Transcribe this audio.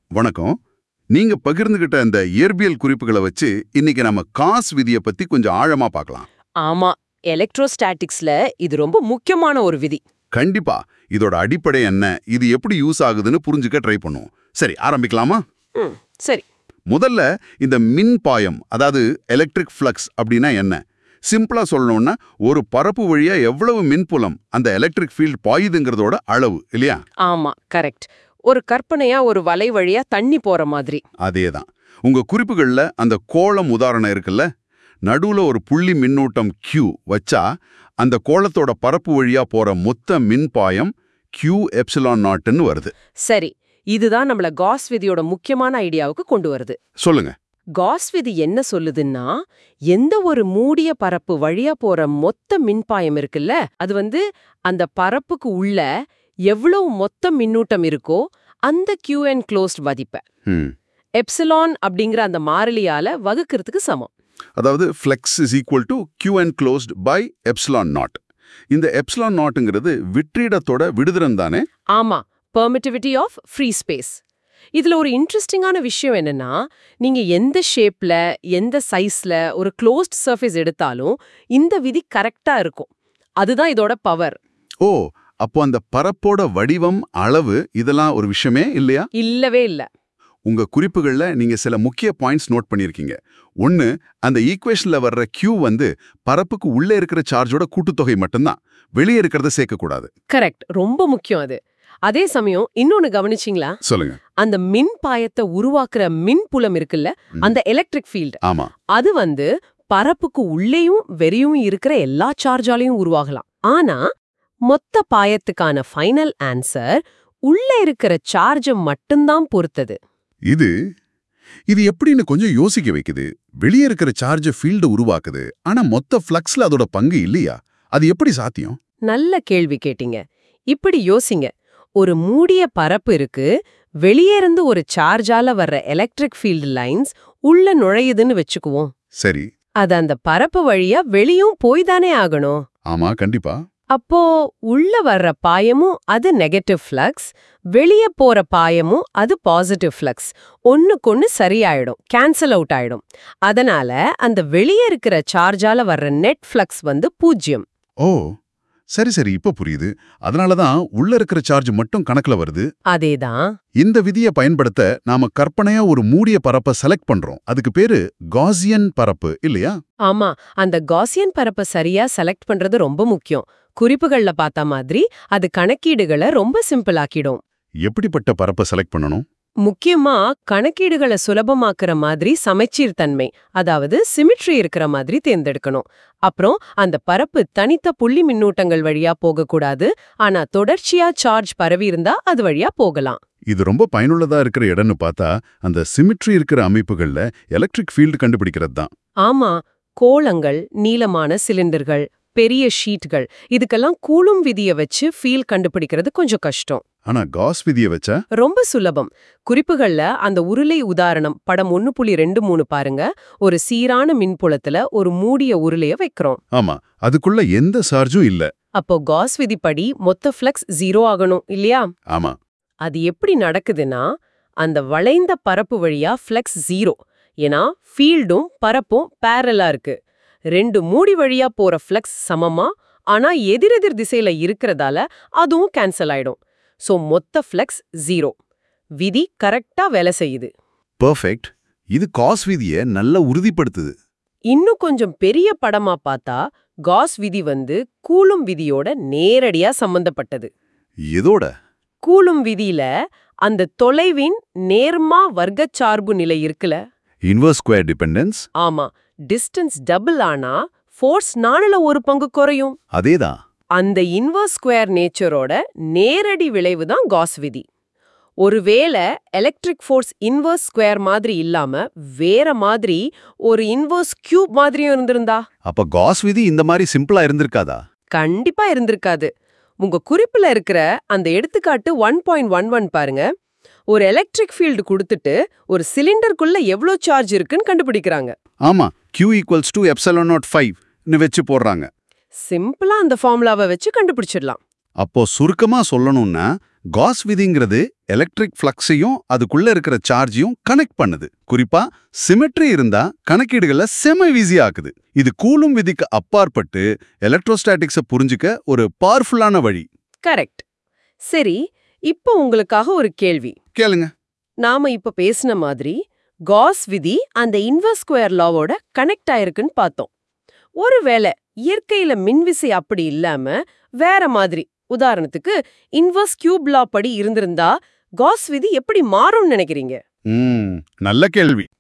வணக்கம் நீங்க பகிர்ந்துகிட்ட இந்த இயற்பியல் குறிப்புகளை வச்சு இன்னைக்கு நம்ம காஸ் விதியை பத்தி கொஞ்சம் ஆழமா பார்க்கலாம் ஆமா எலக்ட்ரோஸ்டாட்டிக்ஸ்ல இது ரொம்ப முக்கியமான ஒரு விதி கண்டிப்பா இதோட அடிப்படை என்ன இது எப்படி யூஸ் ஆகுதுன்னு புரிஞ்சுக்க ட்ரை பண்ணுவோம் சரி ஆரம்பிக்கலாமா ம் சரி முதல்ல இந்த மின் பாயம் அதாவது எலக்ட்ரிக் ஃப்ளக்ஸ் அப்படின்னா என்ன சிம்பிளா சொல்லணும்னா ஒரு பரப்பு வழியா எவ்வளவு மின்புலம் அந்த எலக்ட்ரிக் ஃபீல்ட் பாயுதுங்கிறதோட அளவு இல்லையா ஆமா கரெக்ட் ஒரு கற்பனையா ஒரு வலை வழியா தண்ணி போற மாதிரி அதேதான் உங்க குறிப்புகள்ல அந்த கோளம் உதாரணம் இருக்குல்ல நடுவுல ஒரு புள்ளி மின்னூட்டம் Q வச்சா அந்த கோளத்தோட பரப்பு வழியா போற மொத்த மின்பாயம் Q எப்சிலான் நாட்னு வருது சரி இதுதான் நம்மள காஸ் விதியோட முக்கியமான ஐடியாவுக்கு கொண்டு வருது சொல்லுங்க காஸ் விதி என்ன சொல்லுதுன்னா எந்த ஒரு மூடிய பரப்பு வழியா போற மொத்த மின்பாயம் இருக்குல்ல அது வந்து அந்த பரப்புக்கு உள்ள எவ்வளவு மொத்த மின்னூட்டம் இருக்கோ அந்த கியூ அண்ட் க்ளோஸ்ட் மதிப்பை ம். எப்சிலான் அப்படிங்கிற அந்த மாறிலியால வகுக்கிறதுக்கு சமம் அதாவது flux is equal to Q and closed by epsilon naught இந்த எப்சிலான் நாட்டுங்கிறது விற்றிடத்தோட விடுதிறம் தானே ஆமா பெர்மிட்டிவிட்டி ஆஃப் ஃப்ரீ ஸ்பேஸ் இதுல ஒரு இன்ட்ரெஸ்டிங்கான விஷயம் என்னன்னா நீங்க எந்த ஷேப்ல எந்த சைஸ்ல ஒரு க்ளோஸ்ட் சர்ஃபேஸ் எடுத்தாலும் இந்த விதி கரெக்டா இருக்கும் அதுதான் இதோட பவர் ஓ அப்போ அந்த பரப்போட வடிவம் அளவு இதெல்லாம் ஒரு விஷயமே இல்லையா இல்லவே இல்ல உங்க குறிப்புகள்ல நீங்க சில முக்கிய பாயிண்ட்ஸ் நோட் பண்ணிருக்கீங்க ஒன்னு அந்த ஈக்குவேஷன்ல வர்ற Q வந்து பரப்புக்கு உள்ளே இருக்கிற சார்ஜோட கூட்டுத்தொகை மட்டும்தான் வெளியே இருக்கிறத சேர்க்க கூடாது கரெக்ட் ரொம்ப முக்கியம் அது அதே சமயம் இன்னொன்னு கவனிச்சிங்களா சொல்லுங்க அந்த மின் பாயத்தை உருவாக்குற மின் புலம் இருக்குல்ல ம். அந்த எலக்ட்ரிக் ஃபீல்ட் ஆமா அது வந்து பரப்புக்கு உள்ளேயும் வெறியும் இருக்கிற எல்லா சார்ஜாலையும் உருவாகலாம் ஆனா மொத்த பாயத்துக்கான ஃபைனல் ஆன்சர் உள்ள இருக்கிற சார்ஜை மட்டும்தான் பொறுத்தது இது இது எப்படின்னு கொஞ்சம் யோசிக்க வைக்குது வெளியே இருக்கிற சார்ஜ் ஃபீல்டு உருவாக்குது ஆனா மொத்த ஃப்ளக்ஸ்ல அதோட பங்கு இல்லையா அது எப்படி சாத்தியம் நல்ல கேள்வி கேட்டீங்க இப்படி யோசிங்க ஒரு மூடிய பரப்பு இருக்கு வெளியே இருந்து ஒரு சார்ஜால வர்ற எலக்ட்ரிக் ஃபீல்டு லைன்ஸ் உள்ள நுழையுதுன்னு வச்சுக்குவோம் சரி அது அந்த பரப்பு வழியா வெளியும் போய் தானே ஆகணும் ஆமா கண்டிப்பா அப்போ உள்ள வர்ற பாயமும் அது நெகட்டிவ் ஃப்ளக்ஸ் வெளியே போற பாயமும் அது பாசிட்டிவ் ஃப்ளக்ஸ் ஒண்ணுக்கொன்னு சரியாயிடும் கேன்சல் அவுட் ஆயிடும் அதனால அந்த வெளியே இருக்கிற சார்ஜால வர்ற நெட் ஃப்ளக்ஸ் வந்து பூஜ்யம் ஓ சரி சரி இப்ப புரியுது அதனால தான் உள்ள இருக்கிற சார்ஜ் மட்டும் கணக்குல வருது அதேதான் இந்த விதியை பயன்படுத்த நாம கற்பனையா ஒரு மூடிய பரப்பை செலக்ட் பண்றோம் அதுக்கு பேரு காசியன் பரப்பு இல்லையா ஆமா அந்த காசியன் பரப்பை சரியா செலக்ட் பண்றது ரொம்ப முக்கியம் குறிப்புகள்ல பார்த்த மாதிரி அது கணக்கீடுகளை ரொம்ப சிம்பிள் ஆக்கிடும் எப்படிப்பட்ட பரப்பை செலக்ட் பண்ணணும் முக்கியமா கணக்கீடுகளை சுலபமாக்குற மாதிரி சமச்சீர் தன்மை அதாவது சிமிட்ரி இருக்கிற மாதிரி தேர்ந்தெடுக்கணும் அப்புறம் அந்த பரப்பு தனித்த புள்ளி மின்னூட்டங்கள் வழியா போகக்கூடாது ஆனா தொடர்ச்சியா சார்ஜ் பரவி இருந்தா அது வழியா போகலாம் இது ரொம்ப பயனுள்ளதா இருக்கிற இடம்னு பார்த்தா அந்த சிமிட்ரி இருக்கிற அமைப்புகள்ல எலக்ட்ரிக் ஃபீல்டு கண்டுபிடிக்கிறது தான் ஆமா கோளங்கள் நீளமான சிலிண்டர்கள் பெரிய ஷீட்கள் இதுக்கெல்லாம் கூலும் விதிய வச்சு ஃபீல் கண்டுபிடிக்கிறது கொஞ்சம் கஷ்டம் ஆனா காஸ் விதியை வச்சா ரொம்ப சுலபம் குறிப்புகள்ல அந்த உருளை உதாரணம் படம் ஒன்னு புள்ளி ரெண்டு மூணு பாருங்க ஒரு சீரான மின்புலத்துல ஒரு மூடிய உருளைய வைக்கிறோம் ஆமா அதுக்குள்ள எந்த சார்ஜும் இல்ல அப்போ காஸ் விதிப்படி மொத்த ஃப்ளக்ஸ் ஜீரோ ஆகணும் இல்லையா ஆமா அது எப்படி நடக்குதுன்னா அந்த வளைந்த பரப்பு வழியா ஃப்ளக்ஸ் ஜீரோ ஏன்னா ஃபீல்டும் பரப்பும் பேரலா இருக்கு ரெண்டு மூடி வழியா போற ஃப்ளக்ஸ் சமமா ஆனா எதிரெதிர் திசையில இருக்கிறதால அதுவும் கேன்சல் ஆயிடும் சோ மொத்த ஃப்ளக்ஸ் ஜீரோ விதி கரெக்டா வேலை செய்யுது பெர்ஃபெக்ட் இது காஸ் விதியை நல்லா உறுதிப்படுத்துது இன்னும் கொஞ்சம் பெரிய படமா பார்த்தா காஸ் விதி வந்து கூலும் விதியோட நேரடியா சம்பந்தப்பட்டது இதோட கூலும் விதியில அந்த தொலைவின் நேர்மா வர்க்கச்சார்பு நிலை இருக்குல்ல இன்வர்ஸ் ஸ்கொயர் டிபெண்டன்ஸ் ஆமா டிஸ்டன்ஸ் டபுள் ஆனா ஃபோர்ஸ் நாலுல ஒரு பங்கு குறையும் அதேதான் அந்த இன்வர்ஸ் ஸ்கொயர் நேச்சரோட நேரடி விளைவு தான் காஸ் விதி ஒருவேளை எலக்ட்ரிக் ஃபோர்ஸ் இன்வர்ஸ் ஸ்கொயர் மாதிரி இல்லாம வேற மாதிரி ஒரு இன்வர்ஸ் கியூப் மாதிரியும் இருந்திருந்தா அப்ப காஸ் விதி இந்த மாதிரி சிம்பிளா இருந்திருக்காதா கண்டிப்பா இருந்திருக்காது உங்க குறிப்புல இருக்கிற அந்த எடுத்துக்காட்டு ஒன் பாயிண்ட் ஒன் ஒன் பாருங்க ஒரு எலக்ட்ரிக் ஃபீல்டு கொடுத்துட்டு ஒரு சிலிண்டருக்குள்ள எவ்வளோ சார்ஜ் இருக்குன்னு கண்டுபிடிக்கிறாங்க ஆமா Q equals to epsilon naught ஃபைவ்னு வச்சு போடுறாங்க சிம்பிளா அந்த ஃபார்முலாவை வச்சு கண்டுபிடிச்சிடலாம் அப்போ சுருக்கமா சொல்லணும்னா காஸ் விதிங்கிறது எலக்ட்ரிக் ஃப்ளக்ஸையும் அதுக்குள்ள இருக்கிற சார்ஜையும் கனெக்ட் பண்ணுது குறிப்பா சிமெட்ரி இருந்தா கணக்கீடுகளை செம ஈஸி ஆக்குது இது கூலும் விதிக்கு அப்பாற்பட்டு எலக்ட்ரோஸ்டாட்டிக்ஸை புரிஞ்சுக்க ஒரு பவர்ஃபுல்லான வழி கரெக்ட் சரி இப்போ உங்களுக்காக ஒரு கேள்வி கேளுங்க நாம இப்ப பேசின மாதிரி காஸ் விதி அந்த இன்வர்ஸ் ஸ்கொயர் லாவோட கனெக்ட் ஆயிருக்குன்னு பார்த்தோம் ஒருவேளை இயற்கையில மின்விசை அப்படி இல்லாம வேற மாதிரி உதாரணத்துக்கு இன்வர்ஸ் கியூப் லா படி இருந்திருந்தா காஸ் விதி எப்படி மாறும்னு நினைக்கிறீங்க ம் நல்ல கேள்வி